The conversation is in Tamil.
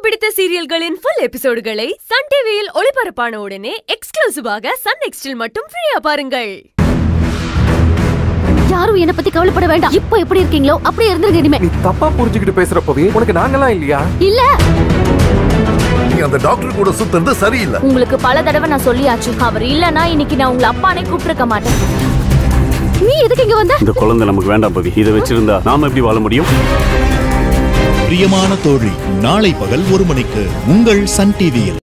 பிடித்த சீரியல்களின் ஃபுல் எபிசோடுகளை சன் டிவியில் ஒளிபரப்பான உடனே எக்ஸ்க்ளூசிவாக சன் நெக்ஸ்டில் மட்டும் ஃப்ரீயா பாருங்கள் யாரும் என்ன பத்தி கவலைப்பட வேண்டாம் இப்போ எப்படி இருக்கீங்களோ அப்படியே இருந்துருங்க இனிமே நீ தப்பா புரிஞ்சுக்கிட்டு பேசுறப்பவே உனக்கு நாங்கெல்லாம் இல்லையா இல்ல நீ அந்த டாக்டர் கூட சுத்துறது சரியில்லை உங்களுக்கு பல தடவை நான் சொல்லியாச்சு அவர் இல்லனா இன்னைக்கு நான் உங்களை அப்பானே கூப்பிட்டிருக்க மாட்டேன் நீ எதுக்கு இங்க வந்த இந்த குழந்தை நமக்கு வேண்டாம் பவி இதை வச்சிருந்தா நாம எப்படி வாழ முடியும் பிரியமான தோழி நாளை பகல் ஒரு மணிக்கு உங்கள் சன் டிவியில்